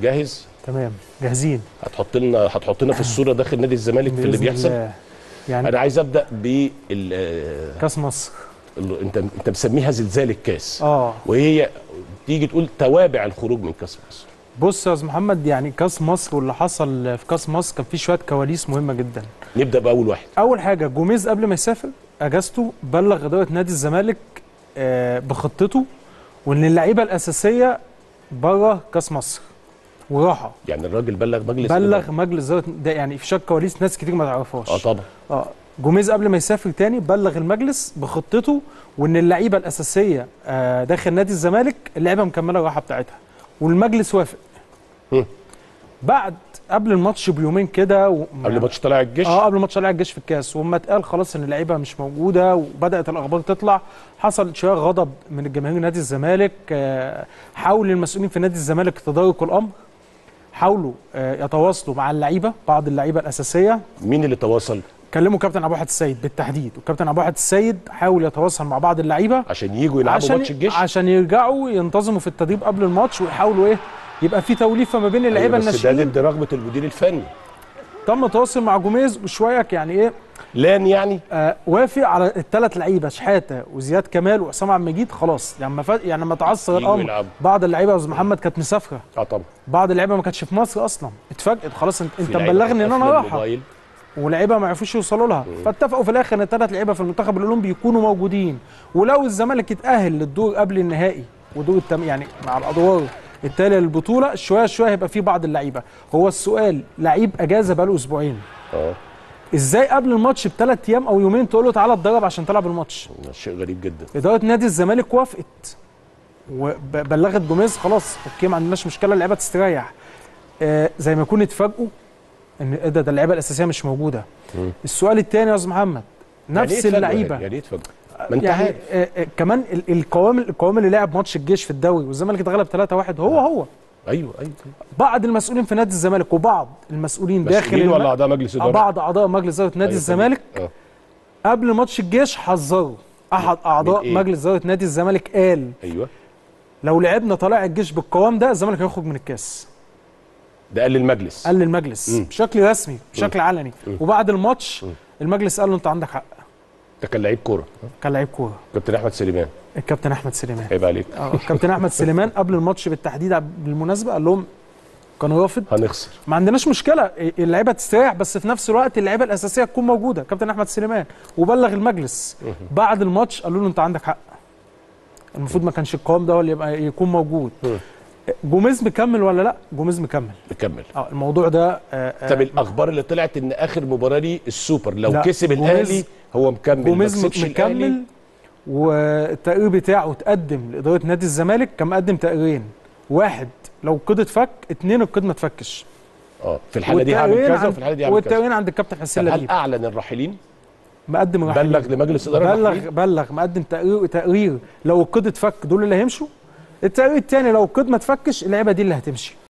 جاهز تمام جاهزين هتحط لنا هتحط لنا في الصوره داخل نادي الزمالك في اللي بإذن بيحصل الله. يعني انا عايز ابدا بال آه، كاس مصر ال- انت انت مسميها زلزال الكاس اه وهي تيجي تقول توابع الخروج من كاس مصر بص يا استاذ محمد يعني كاس مصر واللي حصل في كاس مصر كان فيه شويه كواليس مهمه جدا نبدا باول واحد اول حاجه جوميز قبل ما يسافر اجازته بلغ اداره نادي الزمالك آه، بخطته وان اللعيبه الاساسيه بره كاس مصر وراحه يعني الراجل بلغ مجلس بلغ الإدارة. مجلس اداره ده يعني في شويه كواليس ناس كتير ما تعرفهاش اه طبعا اه جوميز قبل ما يسافر تاني بلغ المجلس بخطته وان اللعيبه الاساسيه آه، داخل نادي الزمالك اللعيبه مكمله الراحه بتاعتها والمجلس وافق مم. بعد قبل الماتش بيومين كده و... قبل ماتش طلع الجيش اه قبل ماتش طلع الجيش في الكاس وما اتقال خلاص ان اللعيبه مش موجوده وبدات الاخبار تطلع حصل شويه غضب من الجماهير نادي الزمالك آه، حاول المسؤولين في نادي الزمالك تداركوا الامر حاولوا آه، يتواصلوا مع اللعيبه بعض اللعيبه الاساسيه مين اللي تواصل كلموا كابتن ابو واحد السيد بالتحديد وكابتن ابو واحد السيد حاول يتواصل مع بعض اللعيبه عشان يجوا يلعبوا عشان ماتش الجيش عشان يرجعوا ينتظموا في التدريب قبل الماتش ويحاولوا ايه يبقى في توليفه ما بين اللعيبه أيوة بس ده الناشئين ضد رغبه المدير الفني تم التواصل مع جوميز وشويه يعني ايه لان يعني آه وافق على الثلاث لعيبه شحاته وزياد كمال واسامه عبد المجيد خلاص يعني لما فات يعني لما تعثر يجوا الامر يلعبوا. بعض اللعيبه يا استاذ محمد كانت مسافره اه طبعا بعض اللعيبه ما كانتش في مصر اصلا اتفاجئت خلاص انت, انت في لعيبة مبلغني ان انا قافلة رايحه الموبايل. ولعيبه ما عرفوش يوصلوا لها فاتفقوا في الاخر ان الثلاث لعيبه في المنتخب الاولمبي يكونوا موجودين ولو الزمالك يتاهل للدور قبل النهائي ودور التم يعني مع الادوار التاليه للبطوله شويه شويه هيبقى في بعض اللعيبه هو السؤال لعيب اجازه بقاله اسبوعين اه ازاي قبل الماتش بثلاث ايام او يومين تقول له تعالى اتدرب عشان تلعب الماتش شيء غريب جدا اداره نادي الزمالك وافقت وبلغت جوميز خلاص اوكي ما عندناش مشكله اللعيبه تستريح آه زي ما يكون اتفاجئوا ان ايه ده ده اللعيبه الاساسيه مش موجوده مم. السؤال الثاني يا استاذ محمد يعني إيه نفس اتفاجئوا اللعيبه يعني يعني ايه اتفاجئوا ما انت يعني عارف آه آه كمان ال- القوام القوام اللي لعب ماتش الجيش في الدوري والزمالك اتغلب 3-1 هو هو ايوه ايوه بعض المسؤولين في نادي الزمالك وبعض المسؤولين داخل مسؤولين الم- ولا اعضاء مجلس اداره بعض اعضاء مجلس اداره نادي أيوة، الزمالك اه قبل ماتش الجيش حذروا احد اعضاء إيه؟ مجلس اداره نادي الزمالك قال ايوه لو لعبنا طلائع الجيش بالقوام ده الزمالك هيخرج من الكاس ده قال للمجلس قال للمجلس مم. بشكل رسمي بشكل علني وبعد الماتش المجلس قال له انت عندك حق ده كان لعيب كوره كان لعيب كوره كابتن احمد سليمان الكابتن احمد سليمان عيب عليك اه الكابتن احمد سليمان قبل الماتش بالتحديد بالمناسبه قال لهم كان رافض هنخسر ما عندناش مشكله اللعيبه تستريح بس في نفس الوقت اللعيبه الاساسيه تكون موجوده كابتن احمد سليمان وبلغ المجلس بعد الماتش قالوا له انت عندك حق المفروض ما كانش القوام ده هو اللي يبقى يكون موجود مم. جوميز مكمل ولا لا جوميز مكمل نكمل اه الموضوع ده آه آه، طب الاخبار اللي طلعت ان اخر مباراه ليه السوبر لو لا، كسب جوميز- الاهلي هو مكمل ما جوميز كسبش الأهلي، مكمل والتقرير بتاعه اتقدم لاداره نادي الزمالك كان مقدم تقريرين واحد لو القيد اتفك اتنين القيد ما اتفكش اه في الحاله دي هعمل والتقريرين كذا عند- وفي الحاله دي هعمل كذا والتقريرين عند الكابتن حسين طب هل لبيب اعلن الراحلين مقدم رحيل. بلغ لمجلس اداره بلغ الراحلين؟ بلغ مقدم تقرير تقرير لو القيد اتفك دول اللي هيمشوا التقرير الثاني لو القيد ما اتفكش اللعيبه دي اللي هتمشي